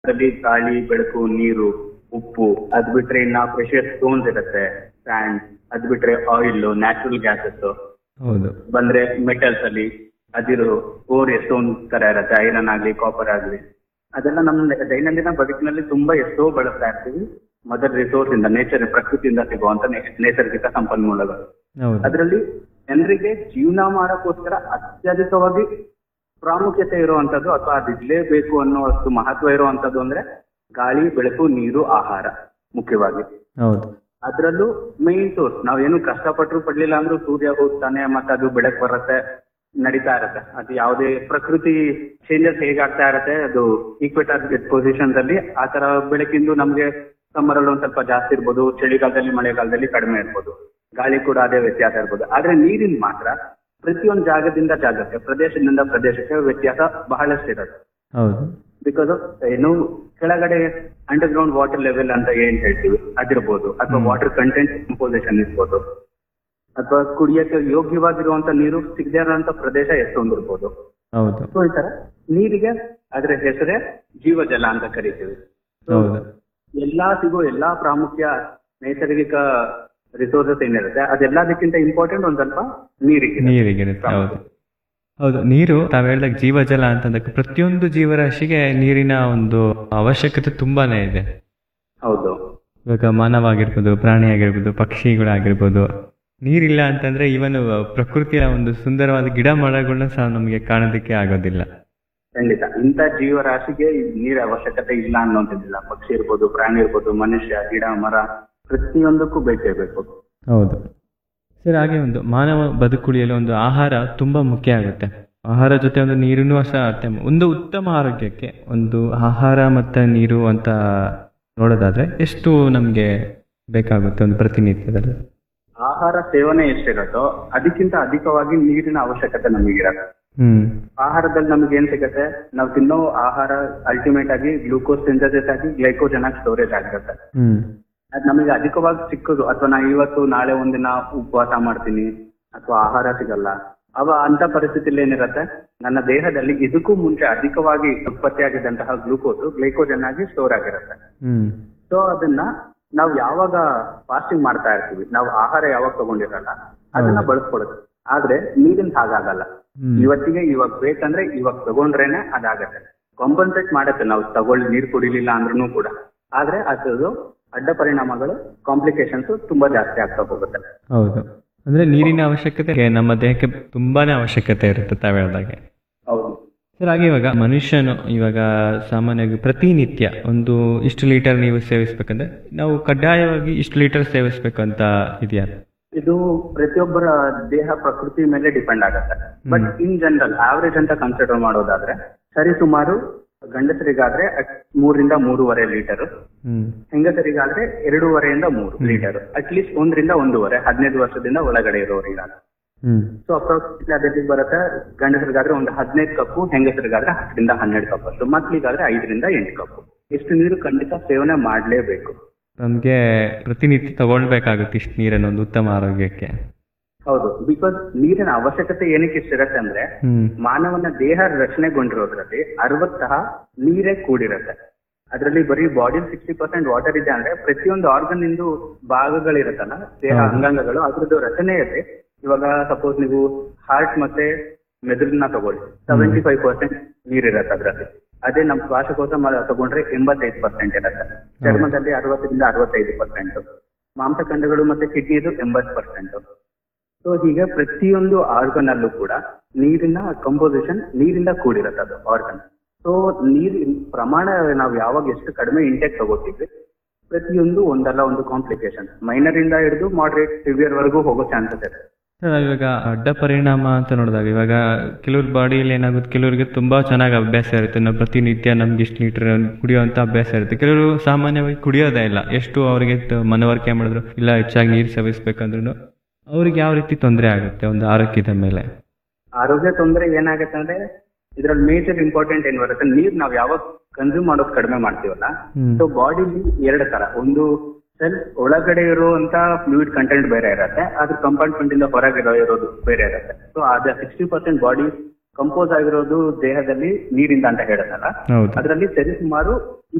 ಅದರಲ್ಲಿ ಗಾಳಿ ಬೆಳಕು ನೀರು ಉಪ್ಪು ಅದ್ ಬಿಟ್ರೆ ಇನ್ನ ಪ್ರೆಷರ್ ಸ್ಟೋನ್ಸ್ ಇರುತ್ತೆ ಸ್ಯಾಂಡ್ ಅದ್ ಬಿಟ್ರೆ ಆಯಿಲ್ ನ್ಯಾಚುರಲ್ ಗ್ಯಾಸಸ್ ಹೌದು ಬಂದ್ರೆ ಮೆಟಲ್ಸ್ ಅಲ್ಲಿ ಅದಿರು ಓರ್ ಎಷ್ಟೊಂದು ತರ ಇರುತ್ತೆ ಐರನ್ ಆಗ್ಲಿ ಕಾಪರ್ ಆಗ್ಲಿ ಅದೆಲ್ಲ ನಮ್ಮ ದೈನಂದಿನ ಬದುಕಿನಲ್ಲಿ ತುಂಬಾ ಎಷ್ಟೋ ಬಳಸ್ತಾ ಇರ್ತೀವಿ ಮದರ್ ರಿಸೋರ್ಸ್ ಇಂದ ನೇಚರ್ ಪ್ರಕೃತಿಯಿಂದ ಸಿಗುವಂತ ನೆ- ನೈಸರ್ಗಿಕ ಸಂಪನ್ಮೂಲಗಳು ಹೌದು ಅದರಲ್ಲಿ ಜನರಿಗೆ ಜೀವನ ಮಾಡಕ್ಕೋಸ್ಕರ ಅತ್ಯಧಿಕವಾಗಿ ಪ್ರಾಮುಖ್ಯತೆ ಇರುವಂತದ್ದು ಅಥವಾ ಅದಿರ್ಲೇಬೇಕು ಅನ್ನೋಷ್ಟು ಮಹತ್ವ ಇರುವಂತದ್ದು ಅಂದ್ರೆ ಗಾಳಿ ಬೆಳಕು ನೀರು ಆಹಾರ ಮುಖ್ಯವಾಗಿ ಹೌದು ಅದ್ರಲ್ಲೂ ಮೇನ್ ಸೋರ್ಸ್ ನಾವೇನು ಕಷ್ಟಪಟ್ಟರು ಪಡ್ಲಿಲ್ಲ ಅಂದ್ರೂ ಸೂರ್ಯ ಹೋಗ್ತಾನೆ ಮತ್ತೆ ಅದು ಬೆಳಕ್ ಬರುತ್ತೆ ನಡೀತಾ ಇರತ್ತೆ ಅದು ಯಾವುದೇ ಪ್ರಕೃತಿ ಚೇಂಜಸ್ ಹೇಗಾಗ್ತಾ ಇರತ್ತೆ ಅದು ಈಕ್ವೇಟರ್ ಪೊಸಿಷನ್ಸ್ ಅಲ್ಲಿ ಆ ತರ ಬೆಳಕಿಂದು ನಮ್ಗೆ ಸಮ್ಮರ್ ಅಲ್ಲಿ ಒಂದ್ ಸ್ವಲ್ಪ ಜಾಸ್ತಿ ಇರ್ಬೋದು ಚಳಿಗಾಲದಲ್ಲಿ ಮಳೆಗಾಲದಲ್ಲಿ ಕಡಿಮೆ ಇರ್ಬೋದು ಗಾಳಿ ಕೂಡ ಅದೇ ವ್ಯತ್ಯಾಸ ಇರ್ಬೋದು ಆದ್ರೆ ನೀರಿನ ಮಾತ್ರ ಪ್ರತಿಯೊಂದು ಜಾಗದಿಂದ ಜಾಗಕ್ಕೆ ಪ್ರದೇಶದಿಂದ ಪ್ರದೇಶಕ್ಕೆ ವ್ಯತ್ಯಾಸ ಬಹಳಷ್ಟು ಇರುತ್ತೆ ಹೌದು ಬಿಕಾಸ್ ಆಫ್ ಏನು ಕೆಳಗಡೆ ಅಂಡರ್ ಗ್ರೌಂಡ್ ವಾಟರ್ ಲೆವೆಲ್ ಅಂತ ಏನ್ ಹೇಳ್ತೀವಿ ಅದಿರ್ಬೋದು ಅಥವಾ ಹ್ಮ್. ವಾಟರ್ ಕಂಟೆಂಟ್ ಕಂಪೋಸಿಷನ್ ಇರ್ಬೋದು ಅಥವಾ ಕುಡಿಯಕ್ಕೆ ಯೋಗ್ಯವಾಗಿರುವಂತ ನೀರು ಸಿಗದೇ ಇರುವಂತ ಪ್ರದೇಶ ಎಷ್ಟೊಂದಿರ್ಬೋದು ಹೌದು ಸೊ ಈ ತರ ನೀರಿಗೆ ಅದ್ರ ಹೆಸರೇ ಜೀವಜಲ ಅಂತ ಕರಿತೀವಿ So, ಹೌದು ಎಲ್ಲಾ ಸಿಗೋ ಎಲ್ಲಾ ಪ್ರಾಮುಖ್ಯ ನೈಸರ್ಗಿಕ ರಿಸೋರ್ಸಸ್ ಏನಿರುತ್ತೆ ಅದೆಲ್ಲದಕ್ಕಿಂತ ಇಂಪಾರ್ಟೆಂಟ್ ಒಂದ್ ಸ್ವಲ್ಪ ನೀರಿಗೆ ನೀರಿಗಿರುತ್ತೆ ಹೌದು ಹೌದು ನೀರು ತಾವ್ ಹೇಳ್ದಾಗ ಜೀವಜಲ ಅಂತಂದಾಗ ಪ್ರತಿಯೊಂದು ಜೀವರಾಶಿಗೆ ನೀರಿನ ಒಂದು ಅವಶ್ಯಕತೆ ತುಂಬಾನೇ ಇದೆ ಹೌದು ಇವಾಗ ಮಾನವ ಆಗಿರ್ಬೋದು ಪ್ರಾಣಿ ಆಗಿರ್ಬೋದು ಪಕ್ಷಿಗಳಾಗಿರ್ಬೋದು ನೀರಿಲ್ಲ ಅಂತಂದ್ರೆ ಇವನ್ ಪ್ರಕೃತಿಯ ಒಂದು ಸುಂದರವಾದ ಗಿಡ ಮರಗಳನ್ನ ಸಹ ನಮಗೆ ಕಾಣೋದಕ್ಕೆ ಆಗೋದಿಲ್ಲ ಖಂಡಿತ ಇಂಥ ಜೀವರಾಶಿಗೆ ಈ ನೀರ ಅವಶ್ಯಕತೆ ಇಲ್ಲ ಅನ್ನೋಂಥದ್ದಿಲ್ಲ ಪಕ್ಷಿ ಇರ್ಬೋದು ಪ್ರಾಣಿ ಇರ್ಬೋದು ಮನುಷ್ಯ ಗಿಡ ಮರ ಪ್ರತಿಯೊಂದಕ್ಕೂ ಬೇಕೇ ಬೇಕು ಹೌದು ಸರ್ ಹಾಗೆ ಒಂದು ಮಾನವ ಬದುಕುಳಿಯಲು ಒಂದು ಆಹಾರ ತುಂಬಾ ಮುಖ್ಯ ಆಗುತ್ತೆ ಆಹಾರ ಜೊತೆ ಒಂದು ನೀರನ್ನು ಸಹ ಅತ್ಯಮ ಒಂದು ಉತ್ತಮ ಆರೋಗ್ಯಕ್ಕೆ ಒಂದು ಆಹಾರ ಮತ್ತು ನೀರು ಅಂತ ನೋಡೋದಾದ್ರೆ ಎಷ್ಟು ನಮಗೆ ಬೇಕಾಗುತ್ತೆ ಒಂದು ಪ್ರತಿನಿತ್ಯದಲ್ಲಿ ಆಹಾರ ಸೇವನೆ ಎಷ್ಟಿರುತ್ತೋ ಅದಕ್ಕಿಂತ ಅಧಿಕವಾಗಿ ನೀರಿನ ಅವಶ್ಯಕತೆ ನಮಗಿರತ್ತೆ ಹ್ಮ್ ಆಹಾರದಲ್ಲಿ ನಮ್ಗೆ ಏನ್ ಸಿಗತ್ತೆ ನಾವು ತಿನ್ನೋ ಆಹಾರ ಅಲ್ಟಿಮೇಟ್ ಆಗಿ ಗ್ಲೂಕೋಸ್ ಸಿಂಥಸಿಸ್ ಆಗಿ ಗ್ಲೈಕೋಜನ್ ಆಗಿ ಸ್ಟೋರೇಜ್ ಆಗಿರುತ್ತೆ ಹ್ಮ್ ಅದ್ ನಮಗೆ ಅಧಿಕವಾಗಿ ಸಿಕ್ಕದು ಅಥವಾ ನಾ ಇವತ್ತು ನಾಳೆ ಒಂದಿನ ಉಪವಾಸ ಮಾಡ್ತೀನಿ ಅಥವಾ ಆಹಾರ ಸಿಗಲ್ಲ ಅವ ಅಂತ ಪರಿಸ್ಥಿತಿಲಿ ಏನಿರತ್ತೆ ನನ್ನ ದೇಹದಲ್ಲಿ ಇದಕ್ಕೂ ಮುಂಚೆ ಅಧಿಕವಾಗಿ ಉತ್ಪತ್ತಿಯಾಗಿದ್ದಂತಹ ಗ್ಲೂಕೋಸ್ ಗ್ಲೈಕೋಜನ್ ಆಗಿ ಸ್ಟೋರ್ ಆಗಿರುತ್ತೆ ಹ್ಮ್ ಸೊ ಅದನ್ನ ನಾವು ಯಾವಾಗ ಫಾಸ್ಟಿಂಗ್ ಮಾಡ್ತಾ ಇರ್ತೀವಿ ನಾವು ಆಹಾರ ಯಾವಾಗ ತಗೊಂಡಿರಲ್ಲ ಅದನ್ನ ಹೌದು. ಬಳಸ್ಕೊಡುತ್ತೆ ಆದ್ರೆ ನೀರಿನ ಹಾಗಾಗಲ್ಲ ಹ್ಮ್. ಇವತ್ತಿಗೆ ಇವಾಗ ಬೇಕಂದ್ರೆ ಇವಾಗ ತಗೊಂಡ್ರೇನೆ ಅದಾಗತ್ತೆ ಕಾಂಪನ್ಸೇಟ್ ಮಾಡತ್ತೆ ನಾವು ತಗೊಳ್ಳಿ ನೀರ್ ಕುಡಿಲಿಲ್ಲ ಅಂದ್ರೂ ಕೂಡ ಆದ್ರೆ ಅದು ಅಡ್ಡ ಪರಿಣಾಮಗಳು ಕಾಂಪ್ಲಿಕೇಶನ್ಸ್ ತುಂಬಾ ಜಾಸ್ತಿ ಆಗ್ತಾ ಹೋಗುತ್ತೆ ಹೌದು ಅಂದ್ರೆ ನೀರಿನ ಅವಶ್ಯಕತೆ ನಮ್ಮ ದೇಹಕ್ಕೆ ತುಂಬಾನೇ ಅವಶ್ಯಕತೆ ಇರುತ್ತೆ ತಾವ್ ಹೇಳ್ದಾಗೆ ಹೌದು ಸರ್ ಹಾಗೆ ಇವಾಗ ಮನುಷ್ಯನು ಇವಾಗ ಸಾಮಾನ್ಯವಾಗಿ ಪ್ರತಿನಿತ್ಯ ಒಂದು ಇಷ್ಟು ಲೀಟರ್ ನೀವು ಸೇವಿಸ್ಬೇಕಂದ್ರೆ ನಾವು ಕಡ್ಡಾಯವಾಗಿ ಇಷ್ಟು ಲೀಟರ್ ಸೇವಿಸ್ಬೇಕು ಅಂತ ಇದೆಯಾ ಇದು ಪ್ರತಿಯೊಬ್ಬರ ದೇಹ ಪ್ರಕೃತಿ ಮೇಲೆ ಡಿಪೆಂಡ್ ಆಗುತ್ತೆ ಬಟ್ ಇನ್ ಜನರಲ್ ಆವರೇಜ್ ಅಂತ ಕನ್ಸಿಡರ್ ಮಾಡೋದಾದ್ರೆ ಸರಿ ಸುಮಾರು ಗಂಡಸರಿಗಾದ್ರೆ ಅಟ್ ಮೂರಿಂದ ಮೂರುವರೆ ಲೀಟರ್ ಹ್ಮ್ ಹೆಂಗಸರಿಗಾದ್ರೆ ಎರಡೂವರೆಯಿಂದ ಮೂರು ಹ್ಮ್. ಲೀಟರ್ ಅಟ್ಲೀಸ್ಟ್ ಒಂದರಿಂದ ಒಂದೂವರೆ ಹದಿನೈದು ವರ್ಷದಿಂದ ಒಳಗಡೆ ಇರೋರಿಗಾದ್ರೆ ಹ್ಮ್ ಸೊ ಅಪ್ರಾಕ್ಸಿಮೇಟ್ಲಿ ಅದಕ್ಕೆ ಬರುತ್ತೆ ಗಂಡಸರಿಗಾದ್ರೆ ಒಂದು ಹದಿನೈದು ಕಪ್ಪು ಹೆಂಗಸರಿಗಾದ್ರೆ ಹತ್ತರಿಂದ ಹನ್ನೆರಡು ಕಪ್ ಅಷ್ಟು ಮಕ್ಳಿಗಾದ್ರೆ ಐದರಿಂದ ಎಂಟು ಕಪ್ಪು ಇಷ್ಟು ನೀರು ಖಂಡಿತ ಸೇವನೆ ಮಾಡಲೇಬೇಕು ನಮ್ಗೆ ಪ್ರತಿನಿತ್ಯ ತಗೊಳ್ಬೇಕಾಗುತ್ತೆ ಇಷ್ಟು ನೀರನ್ನು ಒಂದು ಉತ್ತಮ ಆರೋಗ್ಯಕ್ಕೆ ಹೌದು ಬಿಕಾಸ್ ನೀರಿನ ಅವಶ್ಯಕತೆ ಏನಕ್ಕೆ ಇಷ್ಟಿರತ್ತೆ ಅಂದ್ರೆ ಹ್ಮ್ ಮಾನವನ ದೇಹ ರಚನೆಗೊಂಡಿರೋದ್ರಲ್ಲಿ ಅರವತ್ತಃ ನೀರೇ ಕೂಡಿರುತ್ತೆ ಅದರಲ್ಲಿ ಬರೀ ಬಾಡಿ ಸಿಕ್ಸ್ಟಿ ಪರ್ಸೆಂಟ್ ವಾಟರ್ ಇದೆ ಅಂದ್ರೆ ಪ್ರತಿಯೊಂದು ಆರ್ಗನ್ ಇಂದು ಭಾಗಗಳಿರುತ್ತಲ್ಲ ದೇಹ ಹೌದು. ಅಂಗಾಂಗಗಳು ಅದ್ರದ್ದು ರಚನೆಯಲ್ಲಿ ಇವಾಗ ಸಪೋಸ್ ನೀವು ಹಾರ್ಟ್ ಮತ್ತೆ ಮೆದುಳನ್ನ ತಗೊಳ್ಳಿ ಸೆವೆಂಟಿ ಫೈವ್ ಪರ್ಸೆಂಟ್ ನೀರಿರುತ್ತೆ ಅದ್ರಲ್ಲಿ ಅದೇ ನಮ್ಮ ಶ್ವಾಸಕೋಶ ಮ- ತಗೊಂಡ್ರೆ ಎಂಬತ್ತೈದು ಪರ್ಸೆಂಟ್ ಇರುತ್ತೆ ಚರ್ಮದಲ್ಲಿ ಅರವತ್ತರಿಂದ ಅರವತ್ತೈದು ಪರ್ಸೆಂಟ್ ಮಾಂಸಖಂಡಗಳು ಮತ್ತೆ ಕಿಡ್ನಿದು ಎಂಬತ್ತು ಪರ್ಸೆಂಟ್ ಸೊ ಹೀಗೆ ಪ್ರತಿಯೊಂದು ಆರ್ಗನ್ ಅಲ್ಲೂ ಕೂಡ ನೀರಿನ ಕಂಪೋಸಿಷನ್ ನೀರಿಂದ ಕೂಡಿರುತ್ತೆ ಅದು ಆರ್ಗನ್ ಸೊ ನೀರಿನ ಪ್ರಮಾಣ ನಾವು ಯಾವಾಗ ಎಷ್ಟು ಕಡಿಮೆ ಇಂಟೆಕ್ ತಗೋತೀವಿ ಪ್ರತಿಯೊಂದು ಒಂದಲ್ಲ ಒಂದು ಕಾಂಪ್ಲಿಕೇಶನ್ ಮೈನರ್ ಇಂದ ಹಿಡಿದು ಮಾಡರೇಟ್ ಸಿವಿಯರ್ ವರೆಗೂ ಹೋಗೋ ಚಾನ್ಸಸ್ ಇದೆ ಸರ್ ಇವಾಗ ಅಡ್ಡ ಪರಿಣಾಮ ಅಂತ ನೋಡಿದಾಗ ಇವಾಗ ಕೆಲವ್ರ ಬಾಡಿಯಲ್ಲಿ ಏನಾಗುತ್ತೆ ಕೆಲವರಿಗೆ ತುಂಬಾ ಚೆನ್ನಾಗಿ ಅಭ್ಯಾಸ ಇರುತ್ತೆ ನಾವು ಪ್ರತಿನಿತ್ಯ ನಮ್ಗೆ ಇಷ್ಟು ಲೀಟರ್ ಕುಡಿಯುವಂತ ಅಭ್ಯಾಸ ಇರುತ್ತೆ ಕೆಲವರು ಸಾಮಾನ್ಯವಾಗಿ ಕುಡಿಯೋದೇ ಇಲ್ಲ ಎಷ್ಟು ಅವರಿಗೆ ತ- ಮನವರಿಕೆ ಮಾಡಿದ್ರು ಇಲ್ಲ ಹೆಚ್ಚಾಗಿ ನೀರು ಸೇವಿಸ್ಬೇಕಂದ್ರೂ ಅವ್ರಿಗೆ ಯಾವ ರೀತಿ ತೊಂದರೆ ಆಗುತ್ತೆ ಒಂದು ಆರೋಗ್ಯದ ಮೇಲೆ ಆರೋಗ್ಯ ತೊಂದರೆ ಏನಾಗುತ್ತೆ ಅಂದ್ರೆ ಇದ್ರಲ್ಲಿ ಮೇಜರ್ ಇಂಪಾರ್ಟೆಂಟ್ ಏನ್ ಬರುತ್ತೆ ನೀರ್ ನಾವ್ ಯಾವಾಗ ಕನ್ಸ್ಯೂಮ್ ಮಾಡೋದು ಕಡಿಮೆ ಮಾಡ್ತೀವಲ್ಲ ಹ್ಮ್. ಸೊ ಬಾಡಿಲಿ ಎರಡು ತರ ಒಂದು ಸೆಲ್ ಒಳಗಡೆ ಇರುವಂತ ಫ್ಲೂಯಿಡ್ ಕಂಟೆಂಟ್ ಬೇರೆ ಇರುತ್ತೆ ಅದ್ರ ಕಂಪಾರ್ಟ್ಮೆಂಟ್ ಇಂದ ಹೊರಗೆ ಇರೋ- ಇರೋದು ಬೇರೆ ಇರುತ್ತೆ ಸೊ ಅದ ಸಿಕ್ಸ್ಟಿ ಪರ್ಸೆಂಟ್ ಬಾಡಿ ಕಂಪೋಸ್ ಆಗಿರೋದು ದೇಹದಲ್ಲಿ ನೀರಿಂದ ಅಂತ ಹೇಳೋದಲ್ಲ ಹೌದು ಅದರಲ್ಲಿ ಸರಿಸುಮಾರು